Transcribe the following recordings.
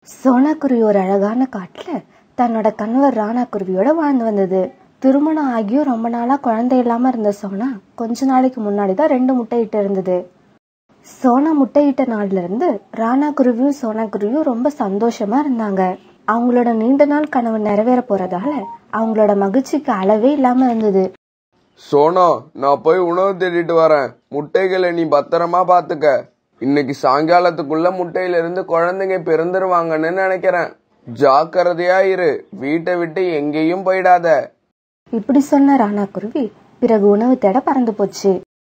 சோனாக்குருவி ஒரு அழகான காட்டுல தன்னோட கணவர் ராணாக்குருவியோட வாழ்ந்து வந்தது திருமணம் ஆகியும் ரொம்ப நாளா குழந்தை இல்லாம இருந்த சோனா கொஞ்ச நாளைக்கு முன்னாடி தான் ரெண்டு முட்டையிட்டு இருந்தது சோனா முட்டையிட்ட நாள்ல இருந்து ராணாக்குருவியும் சோனாக்குருவியும் ரொம்ப சந்தோஷமா இருந்தாங்க அவங்களோட நீண்ட நாள் கனவு நிறைவேற போறதால அவங்களோட மகிழ்ச்சிக்கு அளவே இல்லாம இருந்தது சோனா நான் போய் உணவு தேடிட்டு வரேன் முட்டைகளை நீ பத்திரமா பாத்துக்க இன்னைக்கு சாயங்காலத்துக்குள்ள முட்டையில இருந்து குழந்தைங்க பிறந்துருவாங்கன்னு நினைக்கிறேன் ஜாக்கிரதையா இரு வீட்டை விட்டு எங்கேயும் போயிடாத இப்படி சொன்ன ராணாக்குருவி பிறகு உணவு தேட பறந்து போச்சு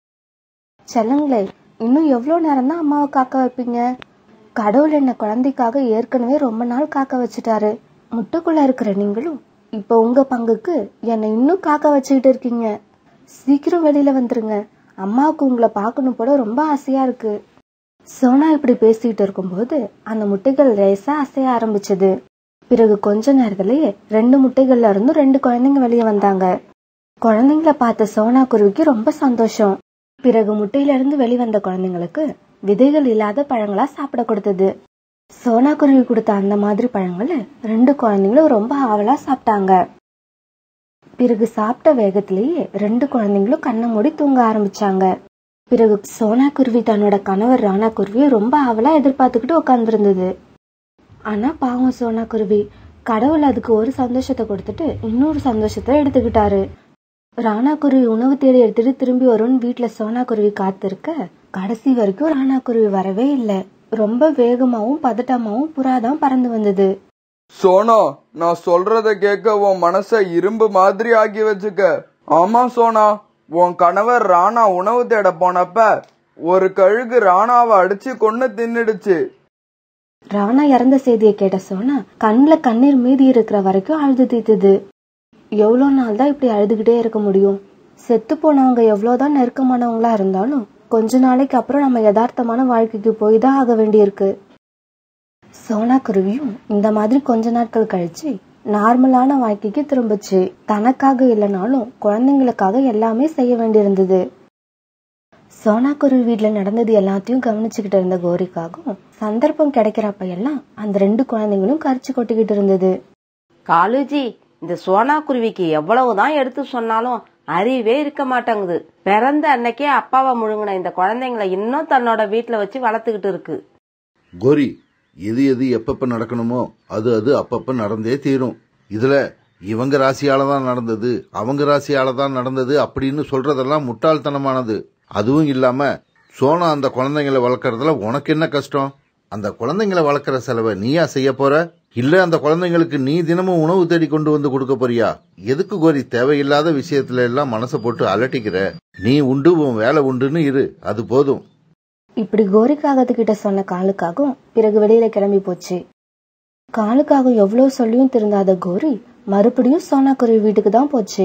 செல்லங்களே இன்னும் எவ்வளவு நேரம் தான் அம்மாவை காக்க வைப்பீங்க கடவுள் என்ன குழந்தைக்காக ஏற்கனவே ரொம்ப நாள் காக்க வச்சுட்டாரு முட்டுக்குள்ள இருக்கிற நீங்களும் இப்ப உங்க பங்குக்கு என்னை இன்னும் காக்க வச்சுக்கிட்டு இருக்கீங்க சீக்கிரம் வெளியில வந்துருங்க அம்மாவுக்கு உங்களை பார்க்கணும் போல ரொம்ப ஆசையா இருக்கு சோனா இப்படி பேசிட்டு இருக்கும்போது அந்த முட்டைகள் லேசா அசைய ஆரம்பிச்சது பிறகு கொஞ்ச நேரத்திலேயே ரெண்டு முட்டைகள்ல இருந்தும் ரெண்டு குழந்தைங்க வெளியே வந்தாங்க குழந்தைங்கள பார்த்த சோனா குருவிக்கு ரொம்ப சந்தோஷம் பிறகு முட்டையில இருந்து வெளிவந்த குழந்தைங்களுக்கு விதைகள் இல்லாத பழங்களா சாப்பிட கொடுத்தது சோனா குருவி கொடுத்த அந்த மாதிரி பழங்களை ரெண்டு குழந்தைங்களும் ரொம்ப ஆவலா சாப்பிட்டாங்க பிறகு சாப்பிட்ட வேகத்திலேயே ரெண்டு குழந்தைங்களும் கண்ணை மூடி தூங்க ஆரம்பிச்சாங்க பிறகு சோனா குருவி தன்னோட கணவர் ராணா குருவியை ரொம்ப ஆவலா எதிர்பார்த்துக்கிட்டு உட்கார்ந்துருந்தது ஆனா பாவம் சோனா குருவி கடவுள் அதுக்கு ஒரு சந்தோஷத்தை கொடுத்துட்டு இன்னொரு சந்தோஷத்தை எடுத்துக்கிட்டாரு ராணா குருவி உணவு தேடி எடுத்துட்டு திரும்பி வரும்னு வீட்டுல சோனா குருவி காத்திருக்க கடைசி வரைக்கும் ராணா குருவி வரவே இல்லை ரொம்ப வேகமாவும் பதட்டமாவும் புறாதான் பறந்து வந்தது சோனா நான் சொல்றத கேட்க உன் மனச இரும்பு மாதிரி ஆக்கி வச்சுக்க ஆமா சோனா உன் கணவர் ராணா உணவு தேட போனப்ப ஒரு கழுகு ராணாவை அடிச்சு கொன்னு தின்னுடுச்சு ராணா இறந்த செய்தியை கேட்ட சோனா கண்ணுல கண்ணீர் மீதி இருக்கிற வரைக்கும் அழுது தீத்துது எவ்வளவு நாள் தான் இப்படி அழுதுகிட்டே இருக்க முடியும் செத்து போனவங்க எவ்வளவுதான் நெருக்கமானவங்களா இருந்தாலும் கொஞ்ச நாளைக்கு அப்புறம் நம்ம யதார்த்தமான வாழ்க்கைக்கு போய் தான் ஆக வேண்டியிருக்கு சோனா குருவியும் இந்த மாதிரி கொஞ்ச நாட்கள் கழிச்சு நார்மலான வாழ்க்கைக்கு திரும்புச்சு தனக்காக இல்லைனாலும் குழந்தைங்களுக்காக எல்லாமே செய்ய வேண்டியிருந்தது சோனா குருவி வீட்டுல நடந்தது எல்லாத்தையும் கவனிச்சுக்கிட்டு இருந்த கோரிக்காகவும் சந்தர்ப்பம் கிடைக்கிறப்ப எல்லாம் அந்த ரெண்டு குழந்தைங்களும் கரிச்சு கொட்டிக்கிட்டு இருந்தது காலுஜி இந்த சோனா குருவிக்கு எவ்வளவுதான் எடுத்து சொன்னாலும் அறிவே இருக்க மாட்டேங்குது பிறந்த அன்னைக்கே அப்பாவை முழுங்கின இந்த குழந்தைங்களை இன்னும் தன்னோட வீட்டுல வச்சு வளர்த்துக்கிட்டு இருக்கு கோரி எது எது எப்பப்ப நடக்கணுமோ அது அது அப்பப்ப நடந்தே தீரும் இதுல இவங்க ராசியால தான் நடந்தது அவங்க ராசியால தான் நடந்தது அப்படின்னு சொல்றதெல்லாம் முட்டாள்தனமானது அதுவும் இல்லாம சோனா அந்த குழந்தைங்களை வளர்க்கறதுல உனக்கு என்ன கஷ்டம் அந்த குழந்தைங்களை வளர்க்குற செலவை நீயா செய்ய போற இல்ல அந்த குழந்தைங்களுக்கு நீ தினமும் உணவு தேடி கொண்டு வந்து கொடுக்க போறியா எதுக்கு கோரி தேவையில்லாத விஷயத்துல எல்லாம் மனசை போட்டு அலட்டிக்கிற நீ உண்டு உன் வேலை உண்டுன்னு இரு அது போதும் இப்படி கோரிக்காகத்துக்கிட்ட சொன்ன காலுக்காகவும் பிறகு வெளியில கிளம்பி போச்சு காலுக்காகவும் எவ்வளவு சொல்லியும் திருந்தாத கோரி மறுபடியும் சோனா குருவி வீட்டுக்கு தான் போச்சு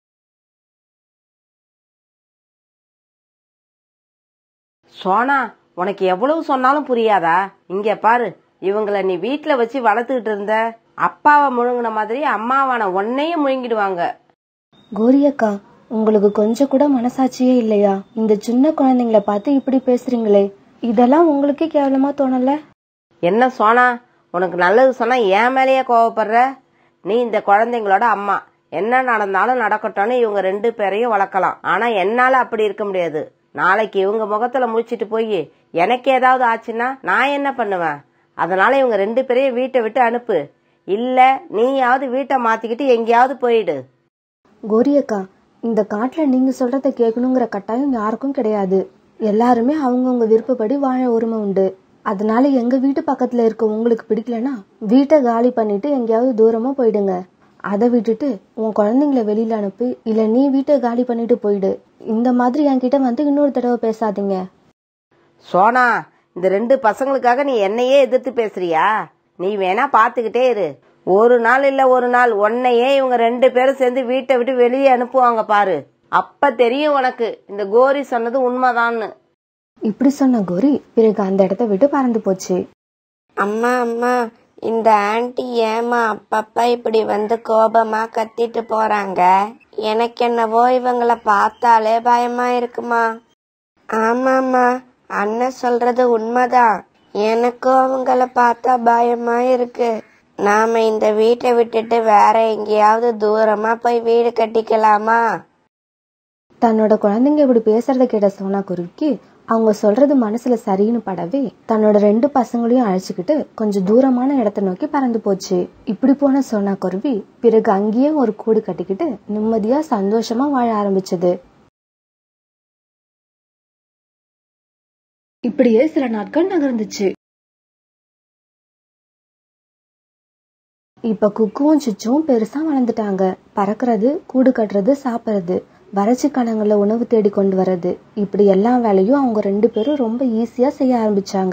சோனா உனக்கு எவ்வளவு சொன்னாலும் புரியாதா இங்க பாரு இவங்கள நீ வீட்டுல வச்சு வளர்த்துக்கிட்டு இருந்த அப்பாவை முழுங்கின மாதிரி அம்மாவான உன்னையும் முழுங்கிடுவாங்க கோரி அக்கா உங்களுக்கு கொஞ்சம் கூட மனசாட்சியே இல்லையா இந்த சின்ன குழந்தைங்களை பார்த்து இப்படி பேசுறீங்களே இதெல்லாம் உங்களுக்கே கேவலமா தோணல என்ன சோனா உனக்கு நல்லது சொன்னா என் மேலேயே கோவப்படுற நீ இந்த குழந்தைங்களோட அம்மா என்ன நடந்தாலும் நடக்கட்டும்னு இவங்க ரெண்டு பேரையும் வளர்க்கலாம் ஆனா என்னால அப்படி இருக்க முடியாது நாளைக்கு இவங்க முகத்துல முடிச்சிட்டு போய் எனக்கு ஏதாவது ஆச்சுன்னா நான் என்ன பண்ணுவேன் அதனால இவங்க ரெண்டு பேரையும் வீட்டை விட்டு அனுப்பு இல்ல நீயாவது வீட்டை மாத்திக்கிட்டு எங்கேயாவது போயிடு கோரி அக்கா இந்த காட்டுல நீங்க சொல்றத கேட்கணுங்கிற கட்டாயம் யாருக்கும் கிடையாது எல்லாருமே அவங்கவுங்க விருப்பப்படி வாழ உரிமை உண்டு அதனால எங்க வீட்டு பக்கத்துல இருக்க உங்களுக்கு பிடிக்கலனா வீட்டை காலி பண்ணிட்டு எங்கேயாவது தூரமா போயிடுங்க அதை விட்டுட்டு உன் குழந்தைங்கள வெளியில அனுப்பி இல்ல நீ வீட்டை காலி பண்ணிட்டு போயிடு இந்த மாதிரி என்கிட்ட வந்து இன்னொரு தடவை பேசாதீங்க சோனா இந்த ரெண்டு பசங்களுக்காக நீ என்னையே எதிர்த்து பேசுறியா நீ வேணா பாத்துக்கிட்டே இரு ஒரு நாள் இல்ல ஒரு நாள் உன்னையே இவங்க ரெண்டு பேரும் சேர்ந்து வீட்டை விட்டு வெளியே அனுப்புவாங்க பாரு அப்ப தெரியும் உனக்கு இந்த கோரி சொன்னது உண்மைதான்னு இப்படி சொன்ன கோரி பிறகு அந்த இடத்த விட்டு பறந்து போச்சு அம்மா அம்மா இந்த ஆன்ட்டி ஏமா அப்பப்ப இப்படி வந்து கோபமா கத்திட்டு போறாங்க எனக்கு என்னவோ இவங்கள பார்த்தாலே பயமா இருக்குமா ஆமாம்மா அண்ணன் சொல்றது உண்மைதான் எனக்கும் அவங்கள பார்த்தா பயமா இருக்கு நாம இந்த வீட்டை விட்டுட்டு வேற எங்கேயாவது தூரமா போய் வீடு கட்டிக்கலாமா தன்னோட குழந்தைங்க இப்படி பேசுறத கேட்ட சோனா குருவிக்கு அவங்க சொல்றது மனசுல சரின்னு படவே தன்னோட ரெண்டு பசங்களையும் அழைச்சுக்கிட்டு கொஞ்சம் தூரமான இடத்தை நோக்கி பறந்து போச்சு இப்படி போன சோனா குருவி பிறகு அங்கேயே ஒரு கூடு கட்டிக்கிட்டு நிம்மதியா சந்தோஷமா வாழ ஆரம்பிச்சது இப்படியே சில நாட்கள் நகர்ந்துச்சு இப்ப குக்குவும் சுச்சுவும் பெருசா வளர்ந்துட்டாங்க பறக்கிறது கூடு கட்டுறது சாப்பிடுறது வறட்சி காலங்கள்ல உணவு தேடி கொண்டு வர்றது இப்படி எல்லா வேலையும் அவங்க ரெண்டு பேரும் ரொம்ப ஈஸியா செய்ய ஆரம்பிச்சாங்க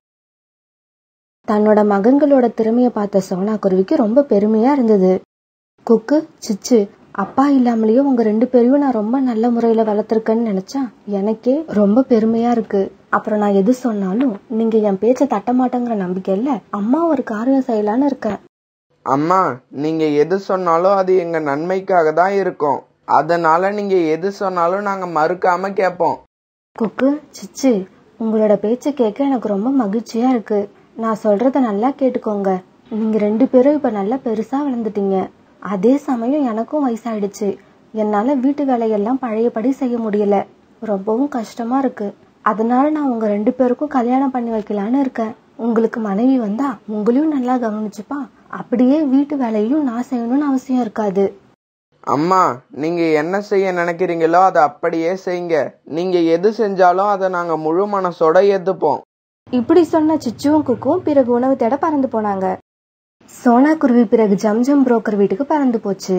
தன்னோட மகன்களோட திறமைய பார்த்த சோனா குருவிக்கு ரொம்ப பெருமையா இருந்தது குக்கு சிச்சு அப்பா இல்லாமலேயே உங்க ரெண்டு பேரையும் நான் ரொம்ப நல்ல முறையில வளர்த்துருக்கேன்னு நினைச்சா எனக்கே ரொம்ப பெருமையா இருக்கு அப்புறம் நான் எது சொன்னாலும் நீங்க என் பேச்ச தட்ட மாட்டேங்கிற நம்பிக்கையில அம்மா ஒரு காரியம் செய்யலான்னு இருக்கேன் அம்மா நீங்க எது சொன்னாலும் அது எங்க நன்மைக்காக தான் இருக்கும் அதனால நீங்க எது சொன்னாலும் நாங்க மறுக்காம கேட்போம் குக்கு சிச்சு உங்களோட பேச்ச கேட்க எனக்கு ரொம்ப மகிழ்ச்சியா இருக்கு நான் சொல்றத நல்லா கேட்டுக்கோங்க நீங்க ரெண்டு பேரும் இப்ப நல்லா பெருசா வளர்ந்துட்டீங்க அதே சமயம் எனக்கும் வயசாயிடுச்சு என்னால வீட்டு வேலையெல்லாம் பழையபடி செய்ய முடியல ரொம்பவும் கஷ்டமா இருக்கு அதனால நான் உங்க ரெண்டு பேருக்கும் கல்யாணம் பண்ணி வைக்கலான்னு இருக்கேன் உங்களுக்கு மனைவி வந்தா உங்களையும் நல்லா கவனிச்சுப்பா அப்படியே வீட்டு வேலையும் நான் செய்யணும்னு அவசியம் இருக்காது அம்மா நீங்க என்ன செய்ய நினைக்கிறீங்களோ அதை அப்படியே செய்யுங்க நீங்க எது செஞ்சாலும் அதை நாங்க முழு மனசோட ஏத்துப்போம் இப்படி சொன்ன சிச்சுவும் குக்கும் பிறகு உணவு தேட பறந்து போனாங்க சோனா குருவி பிறகு ஜம்ஜம் புரோக்கர் வீட்டுக்கு பறந்து போச்சு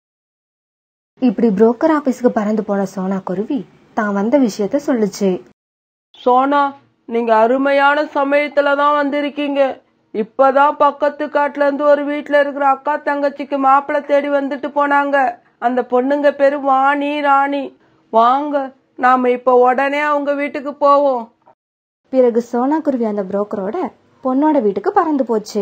இப்படி புரோக்கர் ஆபீஸ்க்கு பறந்து போன சோனா குருவி தான் வந்த விஷயத்த சொல்லுச்சு சோனா நீங்க அருமையான சமயத்துல தான் வந்திருக்கீங்க இப்பதான் பக்கத்து காட்டுல இருந்து ஒரு வீட்ல இருக்கிற அக்கா தங்கச்சிக்கு மாப்பிள்ளை தேடி வந்துட்டு போனாங்க அந்த பொண்ணுங்க பேரு வாணி ராணி வாங்க நாம இப்ப உடனே அவங்க வீட்டுக்கு போவோம் பிறகு சோனா குருவி அந்த புரோக்கரோட பொண்ணோட வீட்டுக்கு பறந்து போச்சு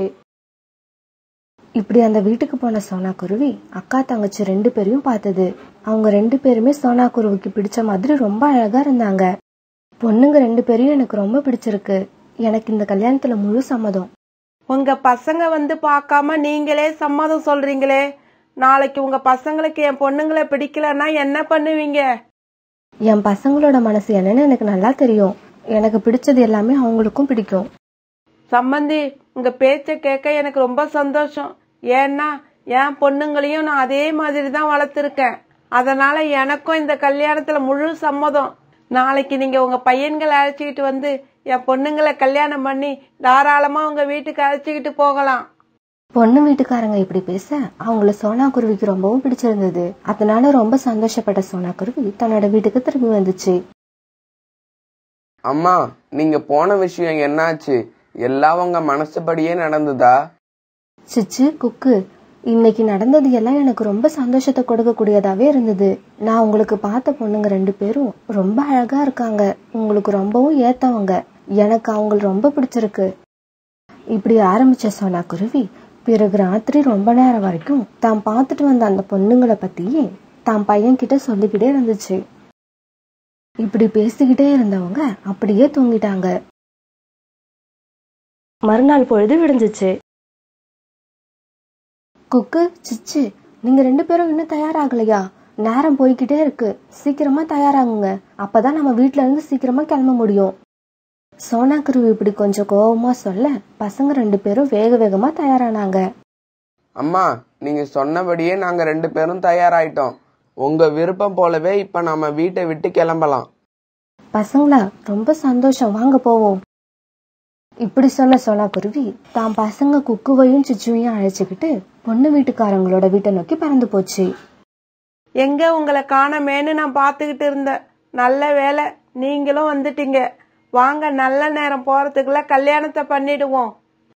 இப்படி அந்த வீட்டுக்கு போன சோனா குருவி அக்கா தங்கச்சி ரெண்டு பேரையும் பார்த்தது அவங்க ரெண்டு பேருமே சோனா குருவிக்கு பிடிச்ச மாதிரி ரொம்ப அழகா இருந்தாங்க பொண்ணுங்க ரெண்டு பேரையும் எனக்கு ரொம்ப பிடிச்சிருக்கு எனக்கு இந்த கல்யாணத்துல முழு சம்மதம் உங்க பசங்க வந்து பார்க்காம நீங்களே சம்மதம் சொல்றீங்களே நாளைக்கு உங்க பசங்களுக்கு என் பொண்ணுங்களை பிடிக்கலன்னா என்ன பண்ணுவீங்க என் பசங்களோட மனசு என்னன்னு எனக்கு நல்லா தெரியும் எனக்கு பிடிச்சது எல்லாமே அவங்களுக்கும் பிடிக்கும் சம்மந்தி உங்க பேச்ச கேட்க எனக்கு ரொம்ப சந்தோஷம் ஏன்னா என் பொண்ணுங்களையும் நான் அதே மாதிரி தான் வளர்த்துருக்கேன் அதனால எனக்கும் இந்த கல்யாணத்துல முழு சம்மதம் நாளைக்கு நீங்க உங்க பையன்களை அழைச்சிக்கிட்டு வந்து என் பொண்ணுங்களை கல்யாணம் பண்ணி தாராளமா உங்க வீட்டுக்கு அழைச்சிக்கிட்டு போகலாம் பொண்ணு வீட்டுக்காரங்க இப்படி பேச அவங்கள சோனா குருவிக்கு ரொம்பவும் பிடிச்சிருந்தது அதனால ரொம்ப சந்தோஷப்பட்ட சோனா குருவி தன்னோட வீட்டுக்கு திரும்பி வந்துச்சு அம்மா நீங்க போன விஷயம் என்னாச்சு எல்லாம் உங்க மனசுபடியே நடந்ததா சிச்சு குக்கு இன்னைக்கு நடந்தது எல்லாம் எனக்கு ரொம்ப சந்தோஷத்தை கொடுக்கக்கூடியதாவே இருந்தது நான் உங்களுக்கு பார்த்த பொண்ணுங்க ரெண்டு பேரும் ரொம்ப அழகா இருக்காங்க உங்களுக்கு ரொம்பவும் ஏத்தவங்க எனக்கு அவங்கள ரொம்ப பிடிச்சிருக்கு இப்படி ஆரம்பிச்ச சோனா குருவி பிறகு ராத்திரி ரொம்ப நேரம் வரைக்கும் தான் பார்த்துட்டு வந்த அந்த பொண்ணுங்களை பத்தியே தான் பையன் கிட்ட சொல்லிக்கிட்டே இருந்துச்சு இப்படி பேசிக்கிட்டே இருந்தவங்க அப்படியே தூங்கிட்டாங்க மறுநாள் பொழுது விடிஞ்சிச்சு குக்கு சிச்சு நீங்க ரெண்டு பேரும் இன்னும் தயாராகலையா நேரம் போய்கிட்டே இருக்கு சீக்கிரமா தயாராகுங்க அப்பதான் நம்ம வீட்ல இருந்து சீக்கிரமா கிளம்ப முடியும் சோனா குருவி இப்படி கொஞ்சம் கோவமா சொல்ல பசங்க ரெண்டு பேரும் வேக வேகமா தயாரானாங்க அம்மா நீங்க சொன்னபடியே நாங்க ரெண்டு பேரும் தயாராயிட்டோம் உங்க விருப்பம் போலவே இப்ப நம்ம வீட்டை விட்டு கிளம்பலாம் பசங்களா ரொம்ப சந்தோஷம் வாங்க போவோம் இப்படி சொன்ன சோனா குருவி தான் பசங்க குக்குவையும் சிச்சுவையும் அழைச்சுக்கிட்டு பொண்ணு வீட்டுக்காரங்களோட வீட்டை நோக்கி பறந்து போச்சு எங்க உங்களை காணமேன்னு நான் பார்த்துக்கிட்டு இருந்தேன் நல்ல வேலை நீங்களும் வந்துட்டீங்க வாங்க நல்ல நேரம் போறதுக்குள்ள கல்யாணத்தை பண்ணிடுவோம்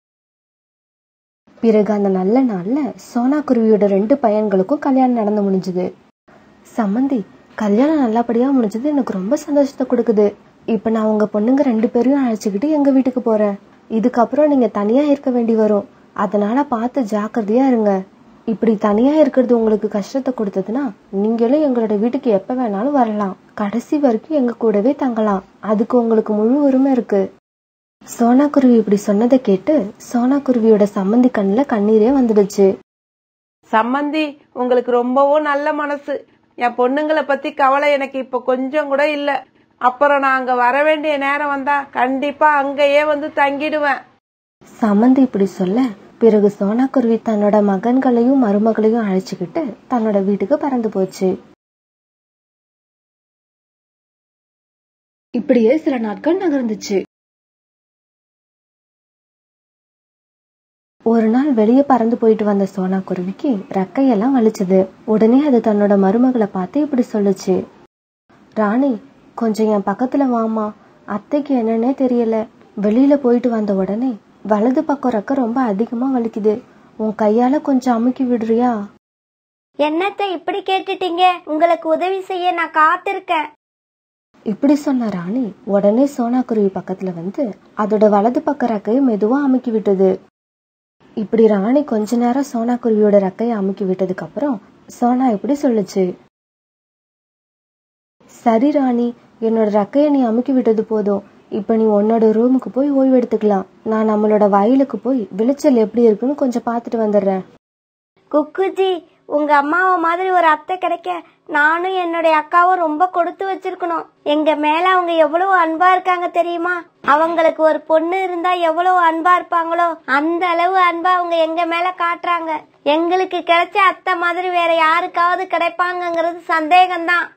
பிறகு அந்த நல்ல நாள்ல சோனா குருவியோட ரெண்டு பையன்களுக்கும் கல்யாணம் நடந்து முடிஞ்சது சம்மந்தி கல்யாணம் நல்லபடியா முடிஞ்சது எனக்கு ரொம்ப சந்தோஷத்தை கொடுக்குது இப்ப நான் உங்க பொண்ணுங்க ரெண்டு பேரையும் அழைச்சுக்கிட்டு எங்க வீட்டுக்கு போறேன் இதுக்கப்புறம் நீங்க தனியா இருக்க வேண்டி வரும் அதனால பார்த்து ஜாக்கிரதையா இருங்க இப்படி தனியா இருக்கிறது உங்களுக்கு கஷ்டத்தை கொடுத்ததுன்னா நீங்களும் எங்களோட வீட்டுக்கு எப்ப வேணாலும் வரலாம் கடைசி வரைக்கும் எங்க கூடவே தங்கலாம் அதுக்கு உங்களுக்கு முழு உரிமை இருக்கு சோனா குருவி இப்படி சொன்னதை கேட்டு சோனா குருவியோட சம்மந்தி கண்ணுல கண்ணீரே வந்துடுச்சு சம்மந்தி உங்களுக்கு ரொம்பவும் நல்ல மனசு என் பொண்ணுங்களை பத்தி கவலை எனக்கு இப்ப கொஞ்சம் கூட இல்ல அப்புறம் நான் அங்க வர வேண்டிய நேரம் வந்தா கண்டிப்பா அங்கேயே வந்து தங்கிடுவேன் சம்மந்தி இப்படி சொல்ல பிறகு சோனா குருவி தன்னோட மகன்களையும் மருமகளையும் அழைச்சுக்கிட்டு தன்னோட வீட்டுக்கு பறந்து போச்சு இப்படியே சில நாட்கள் நகர்ந்துச்சு ஒரு நாள் வெளியே பறந்து போயிட்டு வந்த சோனா குருவிக்கு ரெக்கையெல்லாம் வலிச்சது உடனே அது தன்னோட மருமகளை பார்த்து இப்படி சொல்லுச்சு ராணி கொஞ்சம் என் பக்கத்துல வாமா அத்தைக்கு என்னன்னே தெரியல வெளியில போயிட்டு வந்த உடனே வலது பக்கம் ரெக்க ரொம்ப அதிகமா வலிக்குது உன் கையால கொஞ்சம் அமுக்கி விடுறியா என்னத்த இப்படி கேட்டுட்டீங்க உங்களுக்கு உதவி செய்ய நான் காத்திருக்கேன் இப்படி சொன்ன ராணி உடனே சோனா குருவி பக்கத்துல வந்து அதோட வலது பக்க ரெக்கையை மெதுவா அமுக்கி விட்டது இப்படி ராணி கொஞ்ச நேரம் சோனா குருவியோட ரெக்கையை அமுக்கி விட்டதுக்கு அப்புறம் சோனா இப்படி சொல்லுச்சு சரி ராணி என்னோட ரெக்கையை நீ அமுக்கி விட்டது போதும் இப்ப நீ உன்னோட ரூமுக்கு போய் ஓய்வு எடுத்துக்கலாம் நான் நம்மளோட வயலுக்கு போய் விளைச்சல் எப்படி இருக்குன்னு கொஞ்சம் பார்த்துட்டு வந்துடுறேன் குக்குஜி உங்க அம்மாவை மாதிரி ஒரு அத்தை கிடைக்க நானும் என்னுடைய அக்காவும் ரொம்ப கொடுத்து வச்சிருக்கணும் எங்க மேல அவங்க எவ்வளவு அன்பா இருக்காங்க தெரியுமா அவங்களுக்கு ஒரு பொண்ணு இருந்தா எவ்வளவு அன்பா இருப்பாங்களோ அந்த அளவு அன்பா அவங்க எங்க மேல காட்டுறாங்க எங்களுக்கு கிடைச்ச அத்தை மாதிரி வேற யாருக்காவது கிடைப்பாங்கங்கிறது சந்தேகம்தான்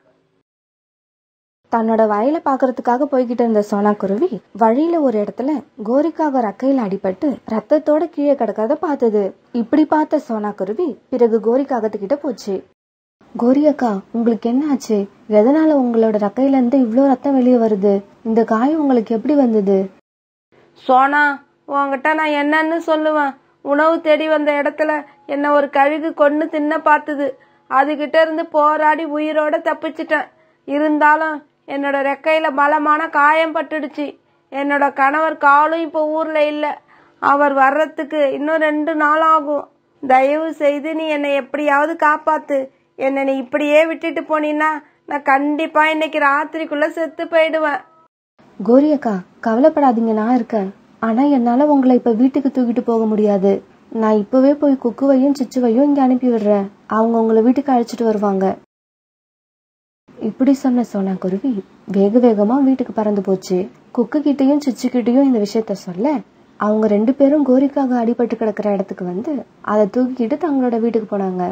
தன்னோட வயலை பாக்குறதுக்காக போய்கிட்டு இருந்த சோனா குருவி வழியில ஒரு இடத்துல கோரிக்காக ரக்கையில அடிபட்டு ரத்தத்தோட கீழே கிடக்கிறத பார்த்தது இப்படி பார்த்த சோனா குருவி பிறகு கோரிக்காகத்துக்கிட்ட போச்சு கோரி அக்கா உங்களுக்கு என்ன ஆச்சு எதனால உங்களோட ரக்கையில இருந்து இவ்ளோ ரத்தம் வெளியே வருது இந்த காயம் உங்களுக்கு எப்படி வந்தது சோனா உன்கிட்ட நான் என்னன்னு சொல்லுவேன் உணவு தேடி வந்த இடத்துல என்ன ஒரு கழுகு கொன்னு தின்ன பார்த்தது அதுகிட்ட இருந்து போராடி உயிரோட தப்பிச்சிட்டேன் இருந்தாலும் என்னோட ரெக்கையில பலமான காயம் பட்டுடுச்சு என்னோட கணவர் காலும் இப்போ ஊர்ல இல்ல அவர் வர்றதுக்கு இன்னும் ரெண்டு நாள் ஆகும் தயவு செய்து நீ என்னை எப்படியாவது காப்பாத்து என்னை நீ இப்படியே விட்டுட்டு போனீன்னா நான் கண்டிப்பா இன்னைக்கு ராத்திரிக்குள்ள செத்து போயிடுவேன் கோரி அக்கா கவலைப்படாதீங்க நான் இருக்கேன் ஆனா என்னால உங்களை இப்ப வீட்டுக்கு தூக்கிட்டு போக முடியாது நான் இப்பவே போய் குக்குவையும் சிச்சுவையும் இங்க அனுப்பி விடுறேன் அவங்க உங்களை வீட்டுக்கு அழைச்சிட்டு வருவாங்க இப்படி சொன்ன சோனா குருவி வேக வேகமா வீட்டுக்கு பறந்து போச்சு குக்கு கிட்டயும் சிச்சு கிட்டயும் இந்த விஷயத்த சொல்ல அவங்க ரெண்டு பேரும் கோரிக்காக அடிபட்டு கிடக்கிற இடத்துக்கு வந்து அதை தூக்கிக்கிட்டு தங்களோட வீட்டுக்கு போனாங்க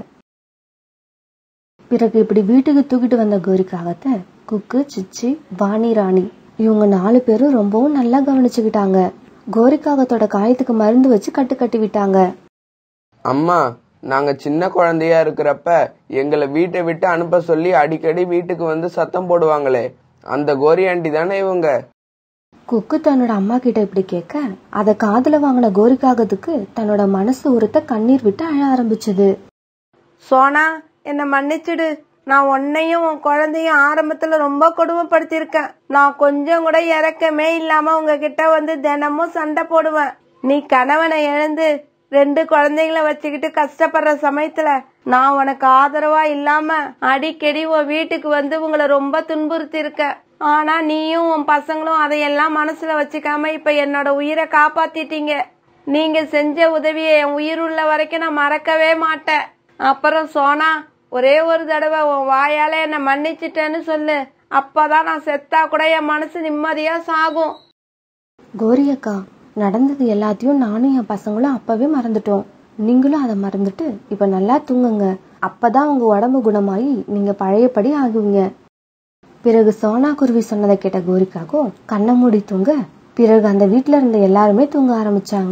பிறகு இப்படி வீட்டுக்கு தூக்கிட்டு வந்த கோரிக்காகத்தை குக்கு சிச்சி வாணி ராணி இவங்க நாலு பேரும் ரொம்பவும் நல்லா கவனிச்சுக்கிட்டாங்க கோரிக்காகத்தோட காயத்துக்கு மருந்து வச்சு கட்டு கட்டி விட்டாங்க அம்மா நாங்க சின்ன குழந்தையா இருக்கிறப்ப எங்களை வீட்டை விட்டு அனுப்ப சொல்லி அடிக்கடி வீட்டுக்கு வந்து சத்தம் போடுவாங்களே அந்த கோரி ஆண்டி தானே இவங்க குக்கு தன்னோட அம்மா கிட்ட இப்படி கேட்க அத காதுல வாங்கின கோரிக்காகத்துக்கு தன்னோட மனசு உறுத்த கண்ணீர் விட்டு அழ ஆரம்பிச்சது சோனா என்ன மன்னிச்சிடு நான் உன்னையும் உன் குழந்தையும் ஆரம்பத்துல ரொம்ப கொடுமைப்படுத்திருக்கேன் நான் கொஞ்சம் கூட இறக்கமே இல்லாம உங்ககிட்ட வந்து தினமும் சண்டை போடுவேன் நீ கணவனை இழந்து ரெண்டு குழந்தைங்கள வச்சுக்கிட்டு கஷ்டப்படுற சமயத்துல நான் உனக்கு ஆதரவா இல்லாம அடிக்கடி உன் வீட்டுக்கு வந்து உங்களை ரொம்ப துன்புறுத்தி இருக்க ஆனா நீயும் உன் பசங்களும் அதையெல்லாம் மனசுல வச்சுக்காம இப்ப என்னோட உயிரை காப்பாத்திட்டீங்க நீங்க செஞ்ச உதவியை என் உயிர் உள்ள வரைக்கும் நான் மறக்கவே மாட்டேன் அப்புறம் சோனா ஒரே ஒரு தடவை உன் வாயால என்ன மன்னிச்சிட்டேன்னு சொல்லு அப்பதான் நான் செத்தா கூட என் மனசு நிம்மதியா சாகும் கோரி அக்கா நடந்தது எல்லாத்தையும் நானும் என் பசங்களும் அப்பவே மறந்துட்டோம் நீங்களும் அதை மறந்துட்டு இப்ப நல்லா தூங்குங்க அப்பதான் உங்க உடம்பு குணமாயி நீங்க பழையபடி ஆகுவீங்க பிறகு சோனா குருவி சொன்னதை கேட்ட கோரிக்காகவும் கண்ணை மூடி தூங்க பிறகு அந்த வீட்ல இருந்த எல்லாருமே தூங்க ஆரம்பிச்சாங்க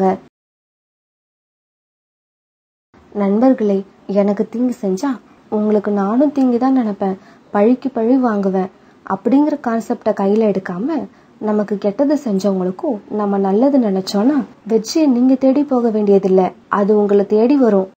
நண்பர்களே எனக்கு தீங்கு செஞ்சா உங்களுக்கு நானும் தீங்கு தான் நினைப்பேன் பழிக்கு பழி வாங்குவேன் அப்படிங்கிற கான்செப்டை கையில எடுக்காம நமக்கு கெட்டது செஞ்சவங்களுக்கும் நம்ம நல்லது நினைச்சோம்னா வெற்றியை நீங்க தேடி போக வேண்டியதில்லை அது உங்களை தேடி வரும்